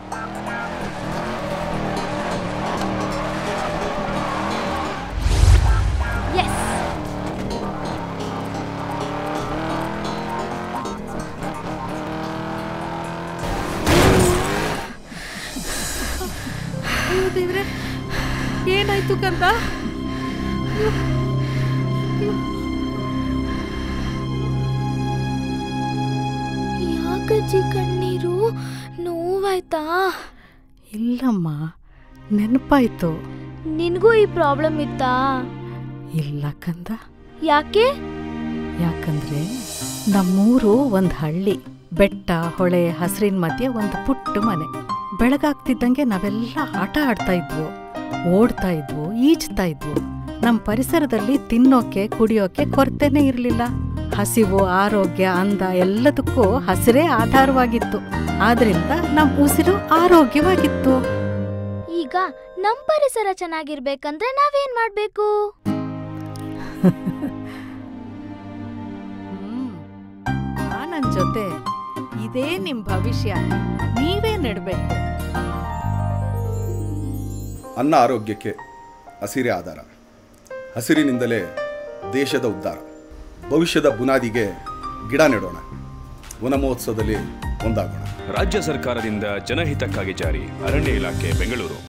S ಅಯ್ಯೋ ದೇವ್ರೆ ಏನಾಯ್ತು ಕಂದ ಯಾಕಜ್ಜಿ ಕಣ್ಣೀರು ನೋವಾಯ್ತಾ ಇಲ್ಲಮ್ಮ ನೆನಪಾಯ್ತು ನಿನಗೂ ಈ ಪ್ರಾಬ್ಲಮ್ ಇತ್ತಾ ಇಲ್ಲ ಕಂದ ಯಾಕೆ ಯಾಕಂದ್ರೆ ನಮ್ಮೂರು ಒಂದು ಹಳ್ಳಿ ಬೆಟ್ಟ ಹೊಳೆ ಹಸಿರಿನ ಮಧ್ಯೆ ಒಂದು ಪುಟ್ಟ ಮನೆ ಬೆಳಗಾಗ್ತಿದ್ದಂಗೆ ನಾವೆಲ್ಲ ಆಟ ಆಡ್ತಾ ಇದ್ವು ಓಡ್ತಾ ಇದ್ವು ಈಜ್ತಾ ಇದ್ವು ನಮ್ಮ ಪರಿಸರದಲ್ಲಿ ತಿನ್ನೋಕೆ ಕುಡಿಯೋಕೆ ಕೊರತೆನೇ ಇರಲಿಲ್ಲ ಹಸಿವು ಆರೋಗ್ಯ ಅಂದ ಎಲ್ಲದಕ್ಕೂ ಹಸಿರೇ ಆಧಾರವಾಗಿತ್ತು ಆದ್ರಿಂದ ನಮ್ಮ ಉಸಿರು ಆರೋಗ್ಯವಾಗಿತ್ತು ಈಗ ನಮ್ ಪರಿಸರ ಚೆನ್ನಾಗಿರ್ಬೇಕಂದ್ರೆ ನಾವೇನ್ ಮಾಡ್ಬೇಕು ಹ್ಮ್. ನನ್ ಜೊತೆ ಇದೇ ನಿಮ್ ಭವಿಷ್ಯ ನೀವೇ ನೆಡ್ಬೇಕು ಅನ್ನ ಆರೋಗ್ಯಕ್ಕೆ ಹಸಿರೇ ಆಧಾರ ಹಸಿರಿನಿಂದಲೇ ದೇಶದ ಉದ್ಧಾರ ಭವಿಷ್ಯದ ಬುನಾದಿಗೆ ಗಿಡ ನೆಡೋಣ ವನ ಮಹೋತ್ಸವದಲ್ಲಿ ಒಂದಾಗೋಣ ರಾಜ್ಯ ಸರ್ಕಾರದಿಂದ ಜನಹಿತಕ್ಕಾಗಿ ಜಾರಿ ಅರಣ್ಯ ಇಲಾಖೆ ಬೆಂಗಳೂರು